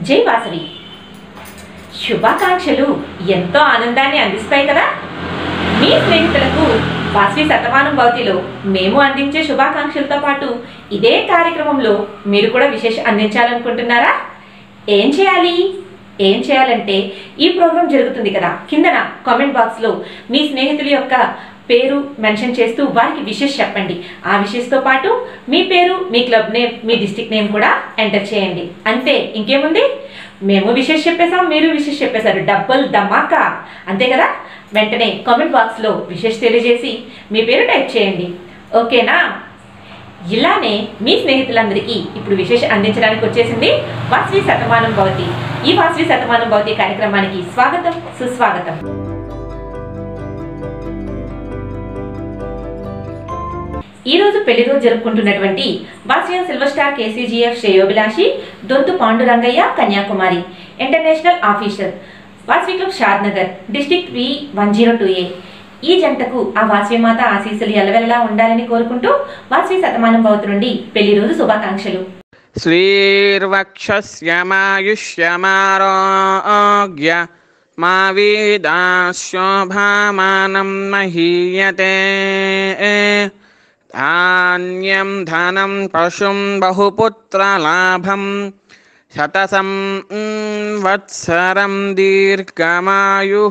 జై వాసవి శుభాకాంక్షలు ఎంతో ఆనందాన్ని అందిస్తాయి కదా మీ స్నేహితులకు వాసవి శతమానం భవతిలో మేము అందించే శుభాకాంక్షలతో పాటు ఇదే కార్యక్రమంలో మీరు కూడా విశేష అందించాలనుకుంటున్నారా ఏం చేయాలి ఏం చేయాలంటే ఈ ప్రోగ్రాం జరుగుతుంది కదా కిందన కామెంట్ బాక్స్లో మీ స్నేహితుల యొక్క పేరు మెన్షన్ చేస్తూ వారికి విషెస్ చెప్పండి ఆ విషెస్తో పాటు మీ పేరు మీ క్లబ్ నేమ్ మీ డిస్టిక్ నేమ్ కూడా ఎంటర్ చేయండి అంతే ఇంకేముంది మేము విషెస్ చెప్పేసాం మీరు విషెస్ చెప్పేశారు డబ్బుల్ ధమాకా అంతే కదా వెంటనే కామెంట్ బాక్స్లో విషెస్ తెలియజేసి మీ పేరు టైప్ చేయండి ఓకేనా ఇలానే మీ స్నేహితులందరికీ ఇప్పుడు విశేష అందించడానికి వచ్చేసింది వాసవి శతమానం భవతి ఈ వాసవి శతమానం భవతి కార్యక్రమానికి స్వాగతం సుస్వాగతం ఈ రోజు పెళ్లి రోజు జరుపుకుంటున్నటువంటి వాసియన్ సిల్వర్ స్టార్ కేసీజీఎఫ్ శ్రేయోభిలాషి Dontu Pandurangaiah Kanyakumari international officer Vasavi club Shadnagar district V one zero two A ఈ జంటకు ఆ వాసవి మాత ఆశీస్సులు ఎలవెలలా ఉండాలని కోరుకుంటూ వాసవి శతమానం భవతి నుండి పెళ్లి రోజు శుభాకాంక్షలు श्रीर्वक्षस्यमायुष्यमारोग्य मा वेदाशोभामानं महीयते धान्यं धनं पशुं बहुपुत्रलाभं शतसं वत्सरं दीर्घमायुः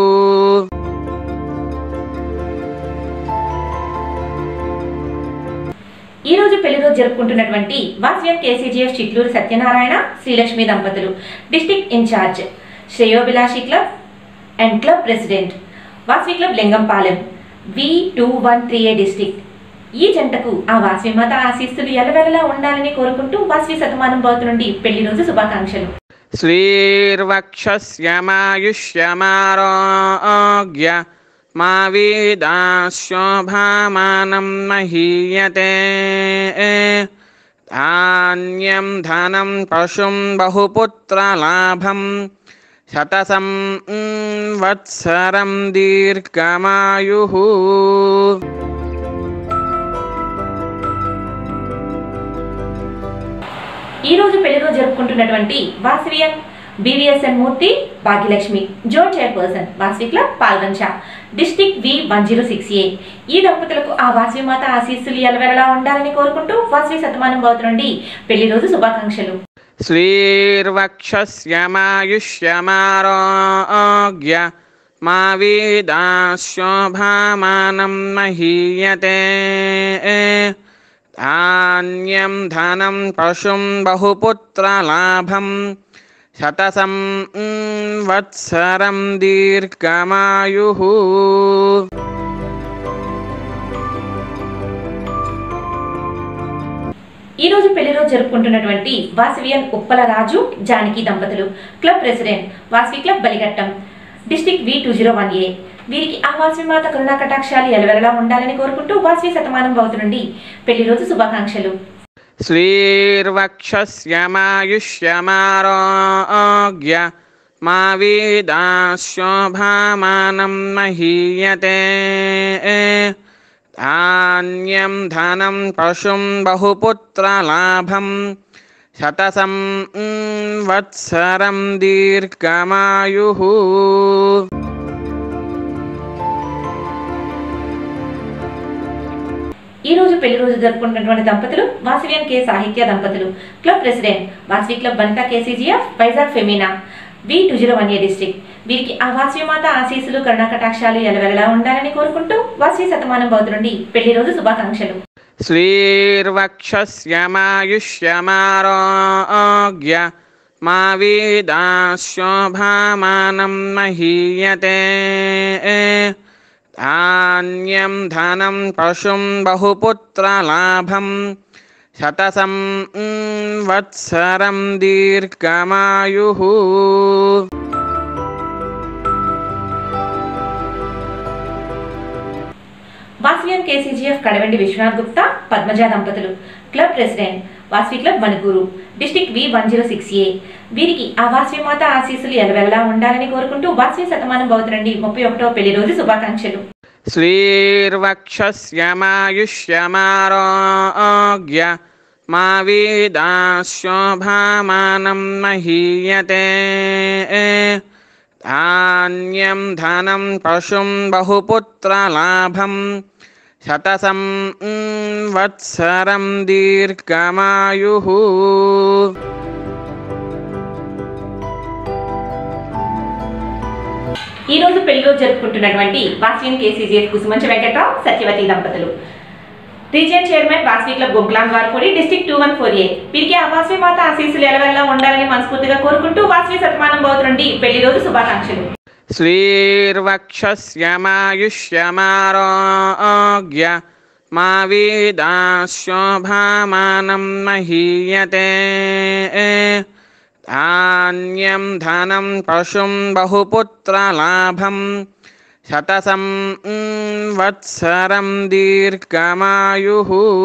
ఈ రోజు పెళ్లి రోజు జరుపుకుంటున్నటువంటి వాసవియన్ కేసీజీఎఫ్ చిట్లూరు సత్యనారాయణ శ్రీలక్ష్మి దంపతులు డిస్టిక్ ఇన్ఛార్జ్ శ్రేయోభిలాషి club and club president Vasavi club Lingampalem V two one three A district ఈ జంటకు ఆ వాసవి మాత ఆశీస్సులు ఎలవెలలా ఉండాలని కోరుకుంటూ వాసవి శతమానం భవతి నుండి పెళ్లి రోజు శుభాకాంక్షలు श्रीर्वक्षस्यमायुष्यमारोग्य मा वेदाशोभामानं महीयते धान्यं धनं पशुं बहुपुत्रलाभं शतसं वत्सरं दीर्घमायुः ఈ రోజు పెళ్లి రోజు జరుపుకుంటున్నటువంటి వాసవియన్ బీవీఎస్ఎన్ మూర్తి భాగ్యలక్ష్మి జో chairperson Vasavi club Palvancha district V one zero six A ఈ దంపతులకు ఆ వాసవి మాత ఆశీస్సులు ఎలవెలలా ఉండాలని కోరుకుంటూ వాసవి శతమానం భవతి నుండి పెళ్లి రోజు శుభాకాంక్షలు श्रीर्वक्षस्यमायुष्यमारोग्य मा वेदाशोभामानं महीयते धान्यं धनं पशुं बहुपुत्रलाभं शतसं वत्सरं दीर्घमायुः ఈ రోజు పెళ్లి రోజు జరుపుకుంటున్నటువంటి వాసవియన్ ఉప్పల రాజు జానకి దంపతులు club president Vasavi club Balighattam district V two zero one A వీరికి ఆ వాసవి మాత కరుణా కటాక్షాలు ఎలవెలలా ఉండాలని కోరుకుంటూ వాసవి శతమానం భవతి నుండి పెళ్లి రోజు శుభాకాంక్షలు श्रीर्वक्षस्यमायुष्यमारोग्य मा वेदाशोभामानं महीयते धान्यं धनं पशुं बहुपुत्रलाभं शतसं वत्सरं दीर्घमायुः ఈ రోజు పెళ్లి రోజు జరుపుకుంటున్నటువంటి దంపతులు వాసవియన్ కే సాహిత్య దంపతులు club president Vasavi club Vanitha KCGF Vizag Femina V two zero one A district వీరికి ఆ వాసవి మాత ఆశీస్సులు కరుణా కటాక్షాలు ఎలవెలలా ఉండాలని కోరుకుంటూ వాసవి శతమానం భవతి నుండి పెళ్లి రోజు శుభాకాంక్షలు श्रीर्वक्षस्यमायुष्यमारोग्य मा वेदाशोभामानं महीयते धान्यं धनं पशुं बहुपुत्रलाभं शतसं वत्सरं दीर्घमायुः వాసవియన్ కేసీజీఎఫ్ కడవెండి విశ్వనాథ్ గుప్తా పద్మజ దంపతులు club president Vasavi club Manipuru district V one zero six A వీరికి ఆ వాసవి మాత ఆశీస్సులు ఎలవెలలా ఉండాలని కోరుకుంటూ వాసవి శతమానం భవతి నుండి ముప్పై ఒకటో పెళ్లి రోజు శుభాకాంక్షలు श्रीर्वक्षस्यमायुष्यमारोग्य మా వీదాశోభామానం మహీయతే ధాన్యం ధనం పశుం బహుపుత్రలాభం శతసం మ్, వత్సరం దీర్ఘమాయు ఈ రోజు పెళ్లిలో జరుపుకుంటున్నటువంటి వాస్విన్ కేసీజీఎఫ్ కుసుమంచ వెంకట్రావు సత్యవతి దంపతులు region chairman Vasavi club Gunklam Varipudi district two one four A వీరికి ఆ వాస్వి మాత ఆశీస్సులు ఎలవెల్లా ఉండాలని మనస్ఫూర్తిగా కోరుకుంటూ వాస్వి సత్మానం బౌతురండి పెళ్లి రోజు శుభాకాంక్షలు श्रीर्वक्षस्यमारोग्य मा वेदाशोभामानं महीयते धान्यं धनं पशुं बहुपुत्रलाभं शतसं म्, वत्सरं दीर्घमायुः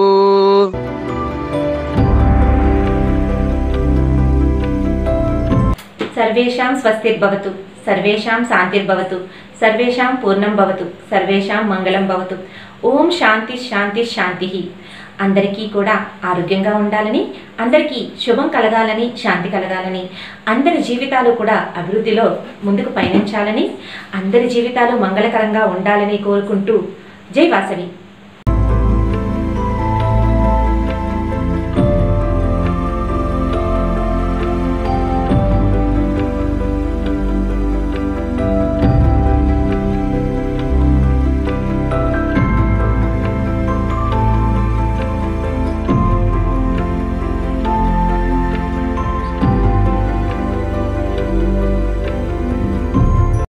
సర్వేషాం స్వస్తిర్భవతు సర్వేషాం శాంతిర్భవతు సర్వేషాం పూర్ణం భవతు సర్వేషాం మంగళం భవతు ఓం శాంతి శాంతి శాంతి అందరికీ కూడా ఆరోగ్యంగా ఉండాలని అందరికీ శుభం కలగాలని శాంతి కలగాలని అందరి జీవితాలు కూడా అభివృద్ధిలో ముందుకు పయనించాలని అందరి జీవితాలు మంగళకరంగా ఉండాలని కోరుకుంటూ జై వాసవి